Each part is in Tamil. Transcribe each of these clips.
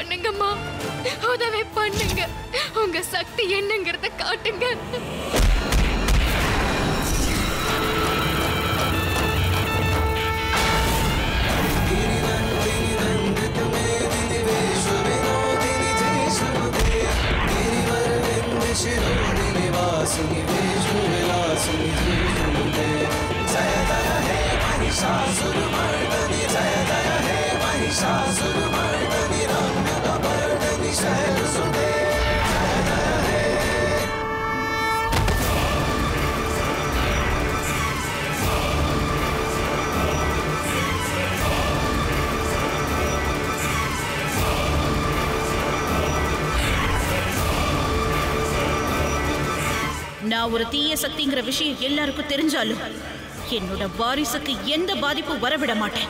பண்ணுங்கம்மா உதவி பண்ணுங்க உங்க சக்தி என்னங்கறத காட்டுங்க நான் ஒரு தீய சக்திங்கிற விஷயம் எல்லாருக்கும் தெரிஞ்சாலும் என்னோட வாரிசுக்கு எந்த பாதிப்பும் வரவிட மாட்டேன்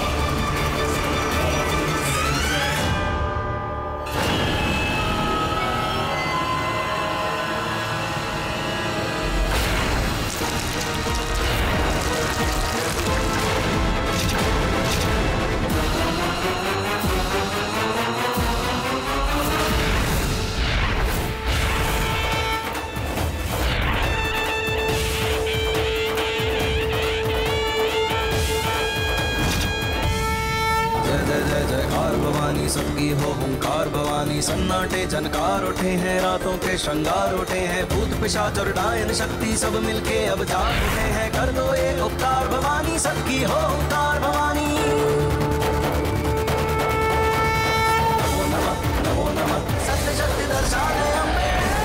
जय जय जय जयकार भवानी सबकी हो हुंकार भवानी सन्नाटे जनकार उठे हैं रातों के श्रृंगार उठे हैं भूत पिशाच और डायन शक्ति सब मिलके अब जाग उठे हैं कर दो ये उपकार भवानी सबकी हो हुंकार भवानी नमो नमः नमो नमः सत्य शक्ति दर्शाने अम्बे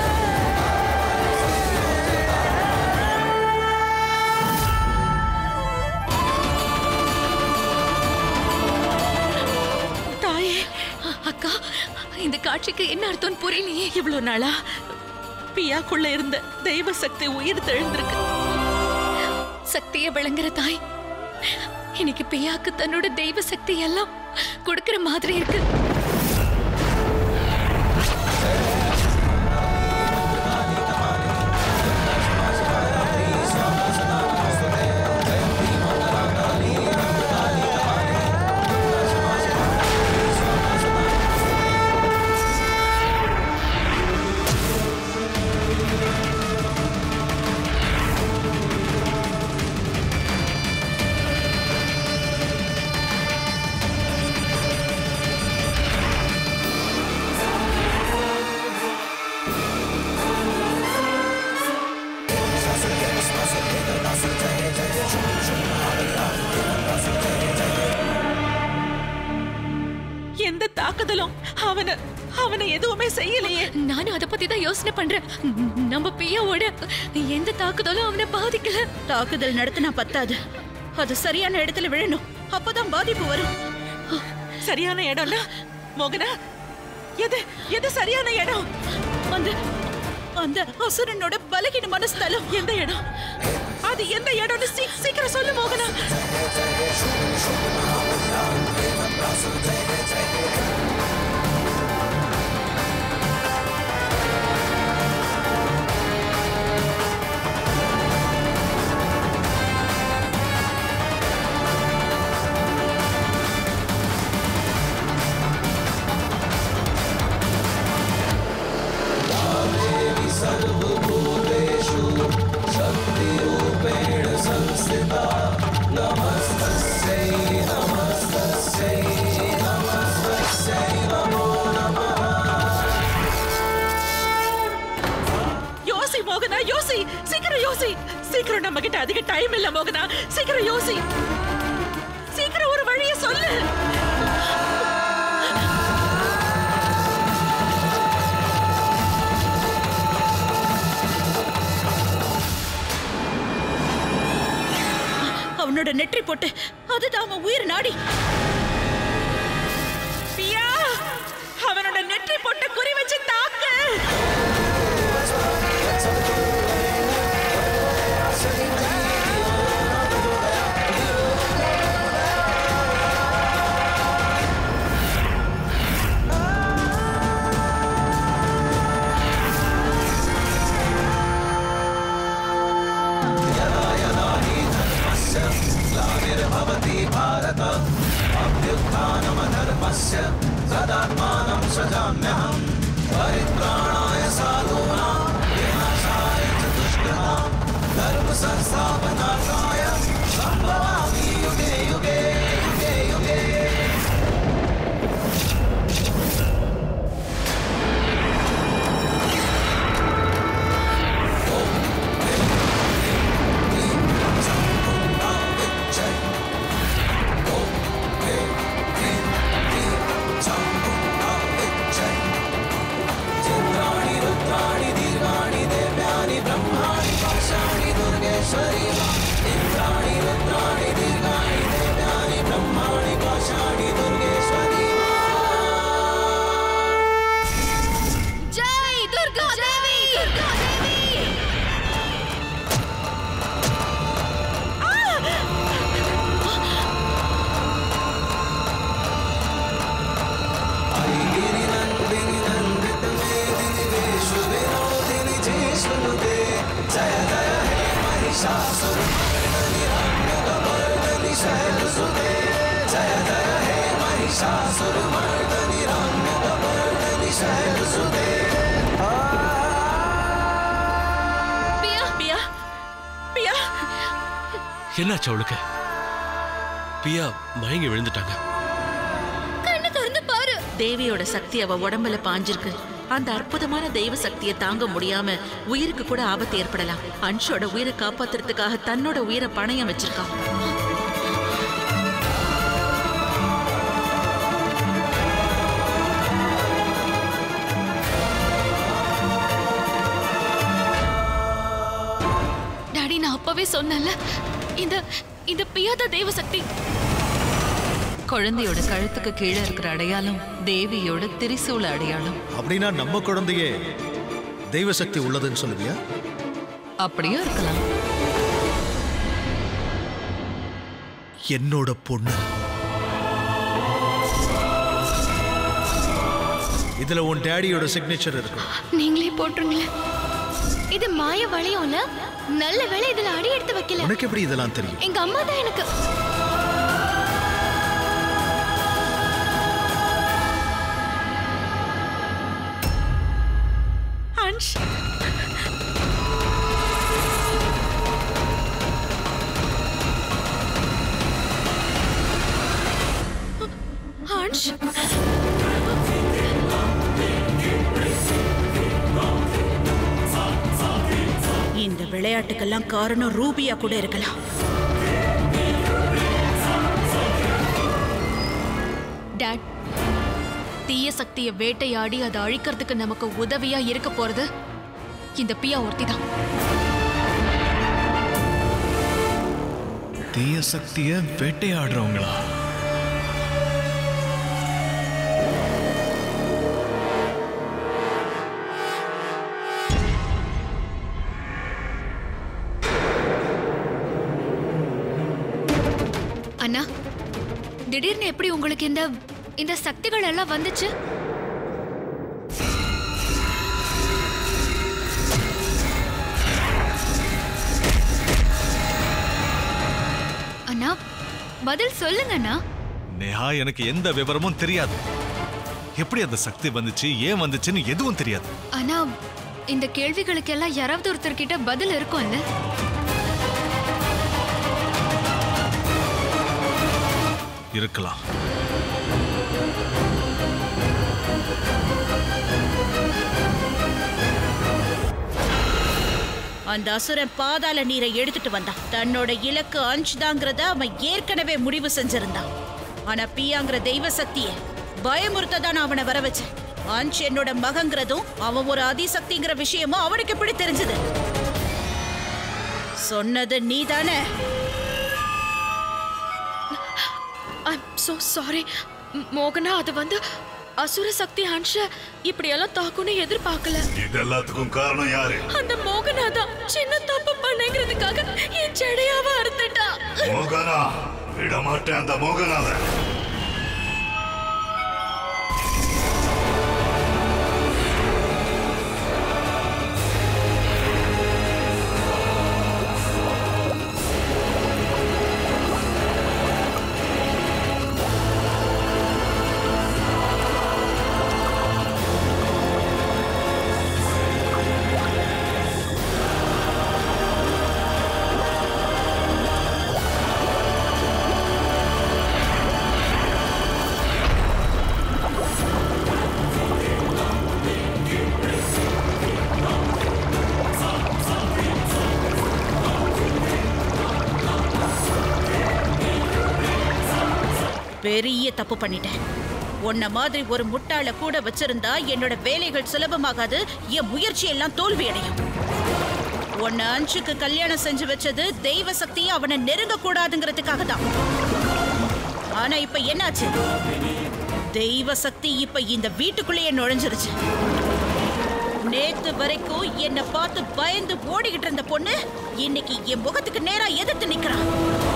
தாயே அக்கா இந்த காட்சிக்கு என்ன அர்த்தம் புரியலையே இவ்வளவு நாளா பியாக்குள்ள இருந்த தெய்வ சக்தி உயிர் தெழுந்திருக்கு சக்தியை விளங்குற தாய் இன்னைக்கு பியாக்கு தன்னோட தெய்வ சக்தி எல்லாம் கொடுக்கிற மாதிரி இருக்கு எந்த தாக்குதலும் அவனை அவனை எதுவுமே செய்யலையே நானும் அதை பத்தி தான் யோசனை பண்றேன் நம்ம பியாவோட எந்த தாக்குதலும் அவனை பாதிக்கல தாக்குதல் நடத்தினா பத்தாது அது சரியான இடத்துல விழணும் அப்பதான் பாதிப்பு வரும் சரியான இடம்னா மோகனா எது எது சரியான இடம் அந்த அந்த அசுரனோட பலகீனமான ஸ்தலம் எந்த இடம் அது எந்த இடம்னு சீ- சீக்கிரம் சொல்லு மோகனா யோசி மோகனா யோசி சீக்கிரம் யோசி சீக்கிரம் நம்ம கிட்ட அதிக டைம் இல்ல மோகனா சீக்கிரம் யோசி சீக்கிரம் ஒரு வழியை சொல்லு அவனோட நெற்றி போட்டு அதுதான் அவன் உயிர் நாடி பியா அவனோட நெற்றி போட்டு குறி வச்சு தாக்கு यदा यदा हि धर्मस्य ग्लानिर्भवति भारत अभ्युत्थानमधर्मस्य तदात्मानं सृजाम्यहम् परित्राणाय साधूनां विनाशाय च दुष्कृतां धर्मसंस्थापनार्थाय सम्भवामि युगे युगे युगे युगे चित्राणि रुद्राणि दीर्घाणि देव्यानि ब्रह्माणि पाशाणि दुर्गेश्वरी मा इन्द्राणि रुद्राणि दीर्घाणि देव्यानि ब्रह्माणि पाशाणि दुर्गेश्वरी मा ஜெய் துர்கா தேவி துர்கா தேவி गिरिनन्दिनि नन्दितमेदिनि विश्वविनोदिनि जिष्णुते जय जय हे महिषासुरमर्दनि रम्यकमर्दनि शैलसुते जय जय हे महिषासुरमर्दनि रम्यकमर्दनि शैलसुते பியா பியா பியா என்னாச்சு அவளுக்கு பியா மயங்கி விழுந்துட்டாங்க கண்ணு திறந்து பாரு தேவியோட சக்தி அவ உடம்புல பாஞ்சிருக்கு அந்த அற்புதமான தெய்வ சக்தியை தாங்க முடியாம உயிருக்கு கூட ஆபத்து ஏற்படலாம் அன்ஷோட உயிரை காப்பாத்துறதுக்காக தன்னோட உயிரை பணயம் வச்சிருக்கான் டாடி நான் அப்பவே சொன்னேன்ல இந்த இந்த பியாத தெய்வ சக்தி குழந்தையோட கழுத்துக்கு கீழே இருக்கிற அடையாளம் தேவியோட திரிசூல அடையாளம் அப்படின்னா நம்ம குழந்தையே தெய்வ சக்தி உள்ளதுன்னு சொல்லுவியா அப்படியும் இருக்கலாம் என்னோட பொண்ணு இதுல உன் டேடியோட சிக்னேச்சர் இருக்கு நீங்களே போட்டுருங்களேன் இது மாய வளையம்ல நல்ல வேளை இதுல அடி எடுத்து வைக்கல உனக்கு எப்படி இதெல்லாம் தெரியும் எங்க அம்மா தான் எனக்கு அன்ஷ் ஹன்ஷ் இந்த விளையாட்டுக்கெல்லாம் காரணம் ரூபியா கூட இருக்கலாம் டாட் தீய சக்தியை வேட்டையாடி அதை அழிக்கிறதுக்கு நமக்கு உதவியா இருக்க போறது இந்த பியா ஒருத்தி தான் தீய சக்திய வேட்டையாடுறவங்களா அண்ணா திடீர்னு எப்படி உங்களுக்கு இந்த இந்த சக்திகள் எல்லாம் வந்துச்சு அண்ணா பதில் சொல்லுங்க அண்ணா நேஹா எனக்கு எந்த விவரமும் தெரியாது எப்படி அந்த சக்தி வந்துச்சு ஏன் வந்துச்சுன்னு எதுவும் தெரியாது ஆனா இந்த கேள்விகளுக்கெல்லாம் யாராவது ஒருத்தர் கிட்ட பதில் இருக்கும்ல இருக்கலாம் அந்த அசுரன் பாதாள நீரை எடுத்துட்டு வந்தான் தன்னோட இலக்கு அஞ்ச் தாங்கிறத அவன் ஏற்கனவே முடிவு செஞ்சிருந்தான் ஆனா பியாங்கிற தெய்வ சக்திய பயமுறுத்த தான் நான் அவனை வர வச்சேன் அஞ்ச் என்னோட மகங்கிறதும் அவன் ஒரு அதிசக்திங்கிற விஷயமும் அவனுக்கு எப்படி தெரிஞ்சது சொன்னது நீதானே ஐம் சோ சாரி மோகனா அது வந்து அசுர சக்தி ஹன்ஷ இப்படியெல்லாம் தாக்குன்னு எதிர்பார்க்கல இது எல்லாத்துக்கும் காரணம் யாரு அந்த மோகனா தான் சின்ன தப்பு பண்ணேங்கிறதுக்காக என் செடையாவ அறுத்துட்டா மோகனா விடமாட்டேன் அந்த மோகனாத பெரிய தப்பு பண்ணிட்டேன் உன்ன மாதிரி ஒரு முட்டாள கூட வச்சிருந்தா என்னோட வேலைகள் சுலபமாகாது என் முயற்சி எல்லாம் தோல்வி அடையும் உன்னை அஞ்சுக்கு கல்யாணம் செஞ்சு வச்சது தெய்வ சக்தியை அவனை நெருங்க கூடாதுங்கிறதுக்காக தான் ஆனா இப்ப என்னாச்சு தெய்வ சக்தி இப்ப இந்த வீட்டுக்குள்ளேயே நுழைஞ்சிருச்சு நேத்து வரைக்கும் என்னை பார்த்து பயந்து ஓடிக்கிட்டு இருந்த பொண்ணு இன்னைக்கு என் முகத்துக்கு நேரா எதிர்த்து நிக்கிறான்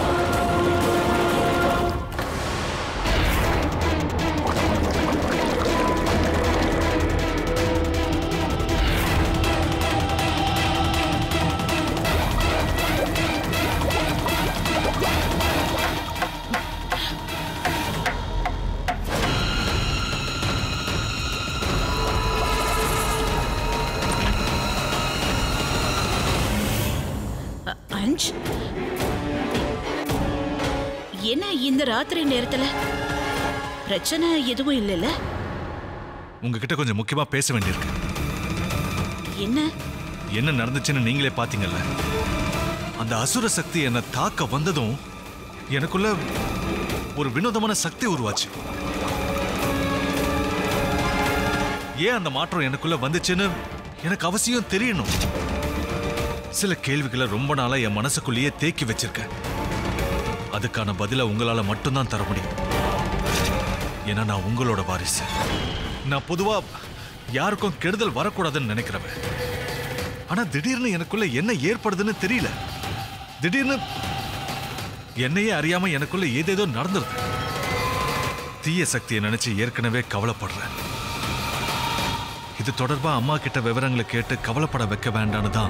அ- அஞ்ச் என்ன இந்த ராத்திரி நேரத்துல பிரச்சனை எதுவும் இல்லைல்ல உங்ககிட்ட கொஞ்சம் முக்கியமா பேச வேண்டியிருக்கு என்ன என்ன நடந்துச்சுன்னு நீங்களே பாத்தீங்கல்ல அந்த அசுர சக்தி என்னை தாக்க வந்ததும் எனக்குள்ள ஒரு வினோதமான சக்தி உருவாச்சு ஏன் அந்த மாற்றம் எனக்குள்ள வந்துச்சுன்னு எனக்கு அவசியம் தெரியணும் சில கேள்விகளை ரொம்ப நாளா என் மனசுக்குள்ளேயே தேக்கி வச்சிருக்கேன் அதுக்கான பதிலை உங்களால மட்டும்தான் தர முடியும் ஏன்னா நான் உங்களோட வாரிசு நான் பொதுவா யாருக்கும் கெடுதல் வரக்கூடாதுன்னு நினைக்கிறவன் ஆனா திடீர்னு எனக்குள்ள என்ன ஏற்படுதுன்னு தெரியல திடீர்னு என்னையே அறியாம எனக்குள்ள ஏதேதோ நடந்துருது தீய சக்தியை நினைச்சு ஏற்கனவே கவலைப்படுறேன் இது தொடர்பா அம்மா கிட்ட விவரங்களை கேட்டு கவலைப்பட வைக்க வேண்டான்னு தான்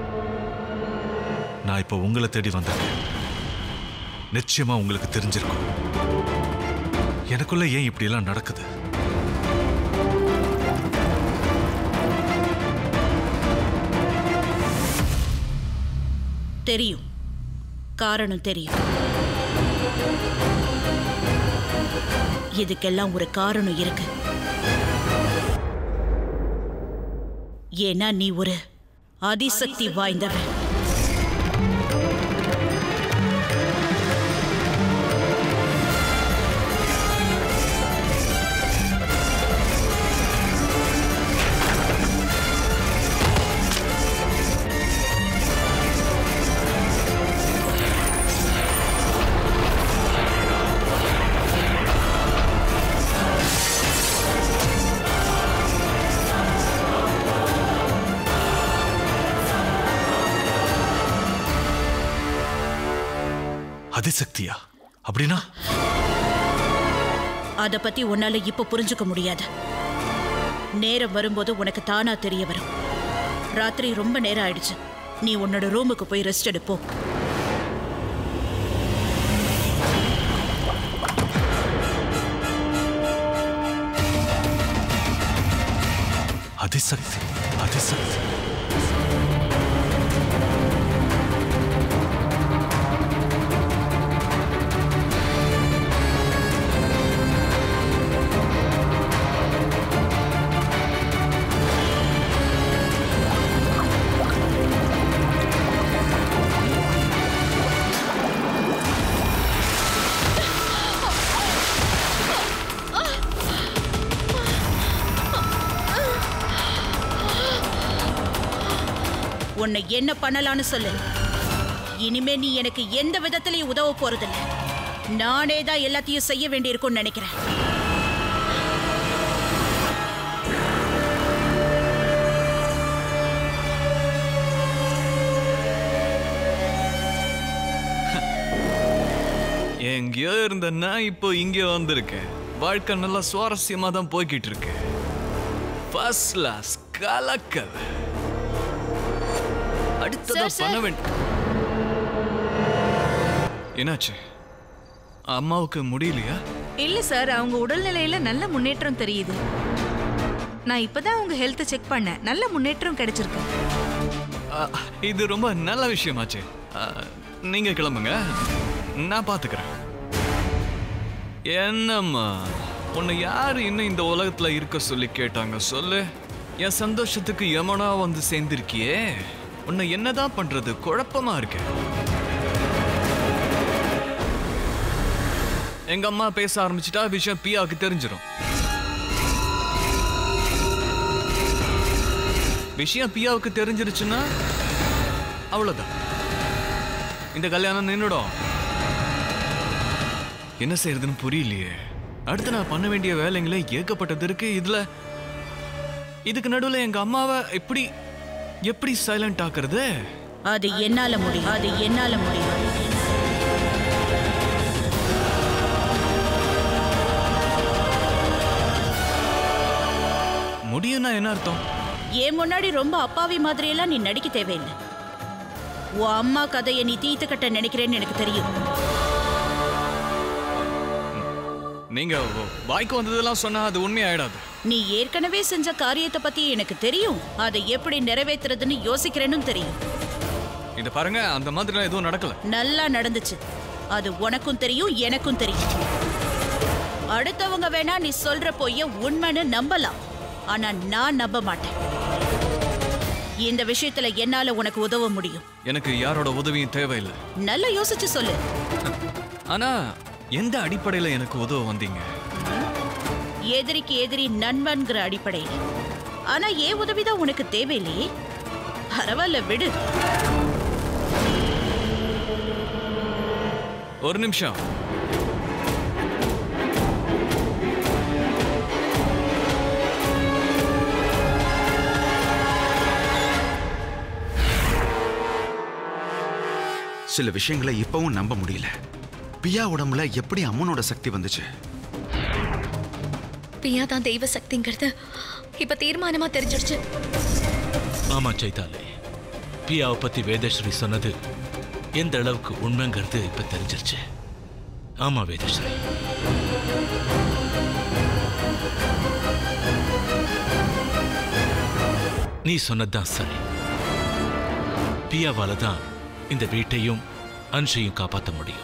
நான் இப்போ உங்களை தேடி வந்திருக்கேன் நிச்சயமா உங்களுக்கு தெரிஞ்சிருக்கும் எனக்குள்ள ஏன் இப்படி எல்லாம் நடக்குது தெரியும் காரணம் தெரியும் இதுக்கெல்லாம் ஒரு காரணம் இருக்கு ஏன்னா நீ ஒரு அதிசக்தி வாய்ந்தவன் அதிசக்தியா அப்படின்னா அத பத்தி உன்னால இப்ப புரிஞ்சுக்க முடியாது நேரம் வரும்போது உனக்கு தானா தெரிய வரும் ராத்திரி ரொம்ப நேரம் ஆயிடுச்சு நீ உன்னோட ரூமுக்கு போய் ரெஸ்ட் எடுப்போ அதிசக்தி அதிசக்தி உன்னை என்ன பண்ணலான்னு சொல்லு இனிமே நீ எனக்கு எந்த விதத்திலையும் உதவ போறதில்ல நானே தான் எல்லாத்தையும் செய்ய வேண்டியிருக்கும்னு நினைக்கிறேன் எங்கேயோ இருந்தேன்னா இப்போ இங்கே வந்திருக்கேன் வாழ்க்கை நல்லா சுவாரஸ்யமா தான் போய்கிட்டு இருக்கு ஃபர்ஸ்ட் கிளாஸ் கலக்கல் அடுத்ததா Sir, sir. பண்ண வேண்டும் என்னாச்சு அம்மாவுக்கு முடியலையா இல்ல சார் அவங்க உடல்நிலையில நல்ல முன்னேற்றம் தெரியுது நான் இப்பதான் உங்க ஹெல்த் செக் பண்ணேன் நல்ல முன்னேற்றம் கிடைச்சிருக்கு ஆ, இது ரொம்ப நல்ல விஷயமாச்சு ஆ, நீங்க கிளம்புங்க நான் பாத்துக்கிறேன் என்னம்மா உன்னை யாரு இன்னும் இந்த உலகத்துல இருக்க சொல்லி கேட்டாங்க சொல்லு என் சந்தோஷத்துக்கு யமனா வந்து சேர்ந்திருக்கியே உன்னை என்னதான் பண்றது குழப்பமா இருக்கு எங்க அம்மா பேச ஆரம்பிச்சிட்டா விஷயம் பியாவுக்கு தெரிஞ்சிடும் விஷயம் பியாவுக்கு தெரிஞ்சிருச்சுன்னா அவ்வளவுதான் இந்த கல்யாணம் நின்னுடும் என்ன செய்யறதுன்னு புரியலையே அடுத்து நான் பண்ண வேண்டிய வேலைங்களே ஏகப்பட்டது இருக்கு இதுல இதுக்கு நடுவுல எங்க அம்மாவை எப்படி எப்படி சைலண்ட் ஆக்குறது அது என்னால முடியும் அது என்னால முடியும் முடியும்னா என்ன அர்த்தம் என் முன்னாடி ரொம்ப அப்பாவி மாதிரியெல்லாம் நீ நடிக்க தேவையில்லை உன் அம்மா கதையை நீ தீர்த்து கட்ட நினைக்கிறேன்னு எனக்கு தெரியும் நீங்க வாய்க்கு வந்ததெல்லாம் சொன்னா அது உண்மையாயிடாது நீ ஏற்கனவே செஞ்ச காரியத்தை பத்தி எனக்கு தெரியும் அதை எப்படி நிறைவேத்துறதுன்னு யோசிக்கிறேன்னு தெரியும் இத பாருங்க அந்த மாதிரிலாம் எதுவும் நடக்கல நல்லா நடந்துச்சு அது உனக்கும் தெரியும் எனக்கும் தெரியும் அடுத்தவங்க வேணா நீ சொல்ற பொய்ய உண்மைன்னு நம்பலாம் ஆனா நான் நம்ப மாட்டேன் இந்த விஷயத்துல என்னால உனக்கு உதவ முடியும் எனக்கு யாரோட உதவியும் தேவையில்லை நல்லா யோசிச்சு சொல்லு ஆனா எந்த அடிப்படையில எனக்கு உதவ வந்தீங்க எதிரிக்கு எதிரி நண்பன்கிற அடிப்படையில் ஆனா ஏன் உதவிதான் உனக்கு தேவையில்லையே பரவாயில்ல விடு ஒரு நிமிஷம் சில விஷயங்களை இப்பவும் நம்ப முடியல பியா உடம்புல எப்படி அம்மனோட சக்தி வந்துச்சு பியா தான் தெய்வ சக்திங்கிறது இப்ப தீர்மானமா தெரிஞ்சிடுச்சு ஆமா சைதாலே பியாவை பத்தி வேதஸ்ரீ சொன்னது எந்த அளவுக்கு உண்மைங்கிறது இப்ப தெரிஞ்சிருச்சு ஆமா வேதஸ்ரீ நீ சொன்னதுதான் சரி பியாவால தான் இந்த வீட்டையும் அன்ஷையும் காப்பாற்ற முடியும்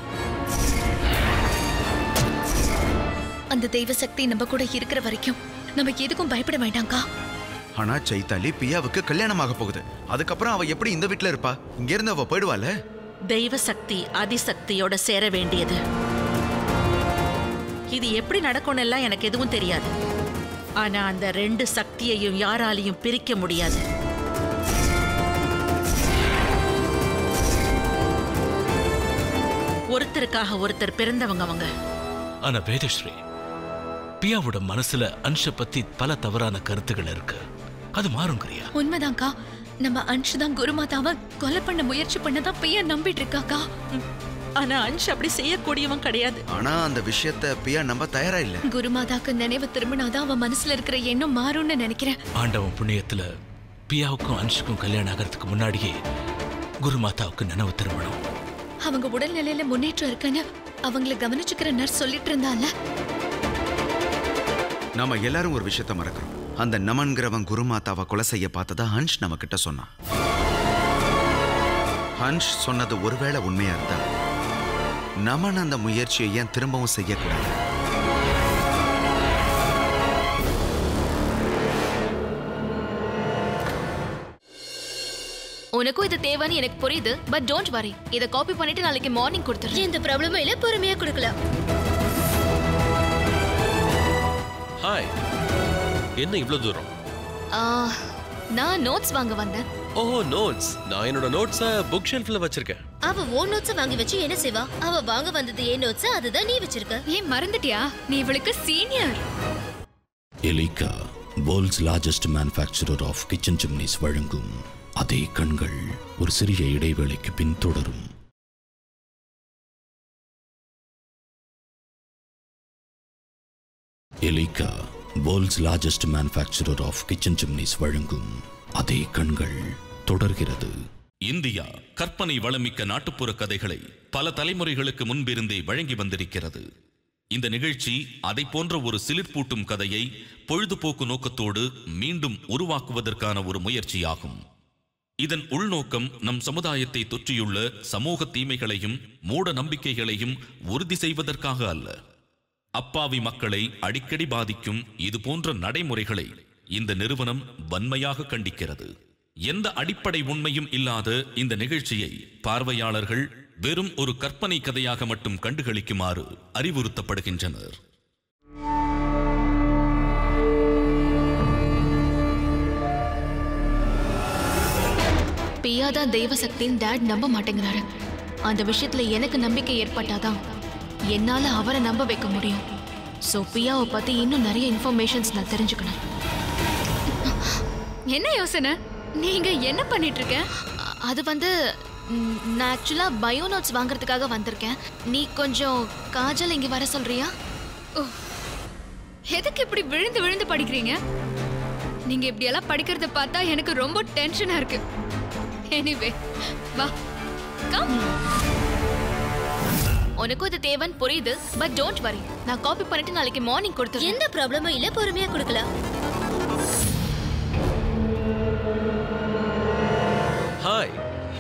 அந்த தெய்வ சக்தி நம்ம கூட இருக்கிற வரைக்கும் நம்ம எதுக்கும் பயப்பட வேண்டாம்க்கா ஆனா சைத்தாலி பியாவுக்கு கல்யாணம் ஆக போகுது அதுக்கப்புறம் அவ எப்படி இந்த வீட்ல இருப்பா இங்க இருந்து அவ போயிடுவால தெய்வ சக்தி அதிசக்தியோட சேர வேண்டியது இது எப்படி நடக்கும்னு எல்லாம் எனக்கு எதுவும் தெரியாது ஆனா அந்த ரெண்டு சக்தியையும் யாராலையும் பிரிக்க முடியாது ஒருத்தருக்காக ஒருத்தர் பிறந்தவங்க அவங்க ஆனா வேதஸ்ரீ பியாவோட மனசுல அன்ஷ பத்தி பல தவறான கருத்துகள் இருக்கு அது மாறுங்கிறியா உண்மைதான்க்கா நம்ம அன்ஷு தான் குருமாதாவை கொலை பண்ண முயற்சி பண்ணதான் பியா நம்பிட்டு இருக்காக்கா ஆனா அன்ஷ் அப்படி செய்யக்கூடியவன் கிடையாது ஆனா அந்த விஷயத்த பியா நம்ப தயாரா இல்ல குருமாதாக்கு நினைவு திரும்பினாதான் அவன் மனசுல இருக்கிற எண்ணம் மாறும்னு நினைக்கிறேன் ஆண்டவன் புண்ணியத்துல பியாவுக்கும் அன்ஷுக்கும் கல்யாணம் ஆகிறதுக்கு முன்னாடியே குருமாதாவுக்கு நினைவு திரும்பணும் அவங்க உடல்நிலையில முன்னேற்றம் இருக்குன்னு அவங்கள கவனிச்சுக்கிற நர்ஸ் சொல்லிட்டு இருந்தால நாம எல்லாரும் ஒரு விஷயத்த மறக்கிறோம் அந்த நமன்கிறவன் குருமாதாவை கொலை செய்ய பார்த்ததா ஹன்ஷ் நம்ம கிட்ட சொன்னான் ஹன்ஷ் சொன்னது ஒருவேளை உண்மையா இருந்தா நமன் அந்த முயற்சியை ஏன் திரும்பவும் செய்யக்கூடாது உனக்கும் இது தேவைன்னு எனக்கு புரியுது பட் டோன்ட் வரி இதை காப்பி பண்ணிட்டு நாளைக்கு மார்னிங் கொடுத்துரு எந்த ப்ராப்ளமும் இல்ல பொறுமையா கொடுக்கலாம் ஹாய் என்ன இவ்வளவு தூரம் ஆ, நான் நோட்ஸ் வாங்க வந்தேன் ஓஹோ நோட்ஸ் நான் என்னோட நோட்ஸை புக் ஷெல்ஃபில் வச்சிருக்கேன் அவ ஓ நோட்ஸ் வாங்கி வச்சு என்ன செய்வா அவ வாங்க வந்தது ஏன் நோட்ஸ் அதுதான் நீ வச்சிருக்க ஏன் மறந்துட்டியா நீ இவளுக்கு senior Elica world's largest manufacturer of kitchen chimneys வழங்கும் அதே கண்கள் ஒரு சிறிய இடைவேளைக்கு பின் தொடரும் Elica world's largest manufacturer of kitchen chimneys வழங்கும் அதே கண்கள் தொடர்கிறது இந்தியா கற்பனை வளமிக்க நாட்டுப்புற கதைகளை பல தலைமுறைகளுக்கு முன்பிருந்தே வழங்கி வந்திருக்கிறது இந்த நிகழ்ச்சி அதை போன்ற ஒரு சிலிர்ப்பூட்டும் கதையை பொழுதுபோக்கு நோக்கத்தோடு மீண்டும் உருவாக்குவதற்கான ஒரு முயற்சியாகும் இதன் உள்நோக்கம் நம் சமுதாயத்தை தொற்றியுள்ள சமூக தீமைகளையும் மூட நம்பிக்கைகளையும் உறுதி செய்வதற்காக அல்ல அப்பாவி மக்களை அடிக்கடி பாதிக்கும் இது போன்ற நடைமுறைகளை இந்த நிறுவனம் வன்மையாக கண்டிக்கிறது எந்த அடிப்படை உண்மையும் இல்லாத இந்த நிகழ்ச்சியை பார்வையாளர்கள் வெறும் ஒரு கற்பனை கதையாக மட்டும் கண்டுகளிக்குமாறு அறிவுறுத்தப்படுகின்றனர் பியா தான் தெய்வ சக்தின்னு டேட் நம்ப மாட்டேங்கிறாரு அந்த விஷயத்துல எனக்கு நம்பிக்கை ஏற்பட்டாதான் என்னால அவரை நம்ப வைக்க முடியும் ஸோ பியாவை பத்தி இன்னும் நிறைய இன்ஃபர்மேஷன்ஸ் நான் தெரிஞ்சுக்கணும் என்ன யோசனை நீங்க என்ன பண்ணிட்டு இருக்க அ- அது வந்து ம், நான் ஆக்சுவலா பயோ நோட்ஸ் வாங்குறதுக்காக வந்திருக்கேன் நீ கொஞ்சம் காஜல் இங்க வர சொல்றியா ஓ எதுக்கு இப்படி விழுந்து விழுந்து படிக்கிறீங்க நீங்க இப்படி எல்லாம் படிக்கிறத பார்த்தா எனக்கு ரொம்ப டென்ஷனா இருக்கு எனிவே வா கம் உனக்கும் இது தேவைன்னு புரியுது பட் டோன்ட் வரி நான் காப்பி பண்ணிட்டு நாளைக்கு மார்னிங் கொடுத்துறேன் எந்த ப்ராப்ளமும் இல்ல பொறுமையா கொடுக்கலாம் ஹாய்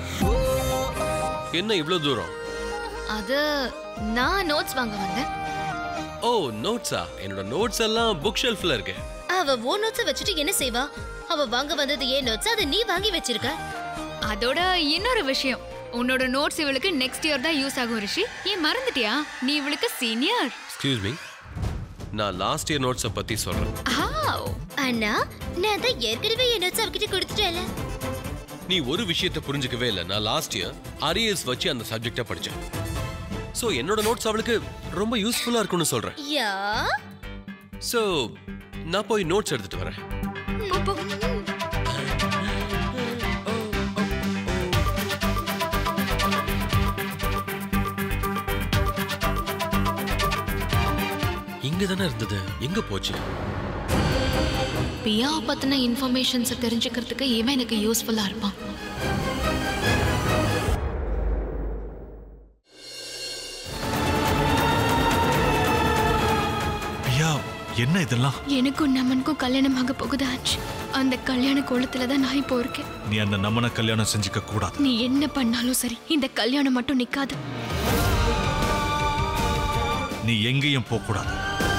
என்ன இவ்வளோ தூரம் அது நான் நோட்ஸ் வாங்க வந்தேன் ஓ நோட்ஸா என்னோட நோட்ஸ் எல்லாம் புக் ஷெல்ஃப்ல இருக்கு அவ ஓ நோட்ஸ வச்சுட்டு என்ன செய்வா அவ வாங்க வந்தது ஏன் நோட்ஸ் அதை நீ வாங்கி வச்சிருக்க அதோட இன்னொரு விஷயம் உன்னோட நோட்ஸ் இவளுக்கு நெக்ஸ்ட் இயர் தான் யூஸ் ஆகும் ரிஷி ஏன் மறந்துட்டியா நீ இவளுக்கு சீனியர் எக்ஸ்கியூஸ் மீ நான் லாஸ்ட் இயர் நோட்ஸை பத்தி சொல்றேன் அண்ணா நான் தான் ஏற்கனவே என் நோட்ஸ் அவகிட்ட கொடுத்துட்டேன்ல நீ ஒரு விஷயத்தை புரிஞ்சுக்கவே இல்லை நான் லாஸ்ட் இயர் அரியர்ஸ் வச்சு அந்த சப்ஜெக்டை படிச்சேன் ஸோ என்னோட நோட்ஸ் அவளுக்கு ரொம்ப யூஸ்ஃபுல்லா இருக்கும்னு சொல்றேன் யா ஸோ நான் போய் நோட்ஸ் எடுத்துட்டு வரேன் இங்க தானே இருந்தது எங்க போச்சு பியாவை பத்தின இன்ஃபர்மேஷன்ஸை தெரிஞ்சுக்கிறதுக்கு இவன் எனக்கு யூஸ்ஃபுல்லா இருப்பான் பிரியா என்ன இதெல்லாம் எனக்கும் நமனுக்கும் கல்யாணம் ஆக போகுது ஆச்சு அந்த கல்யாண கோலத்துல தான் நான் இப்போ இருக்கேன் நீ அந்த நம்மன கல்யாணம் செஞ்சுக்க கூடாது நீ என்ன பண்ணாலும் சரி இந்த கல்யாணம் மட்டும் நிக்காது நீ எங்கேயும் போக கூடாது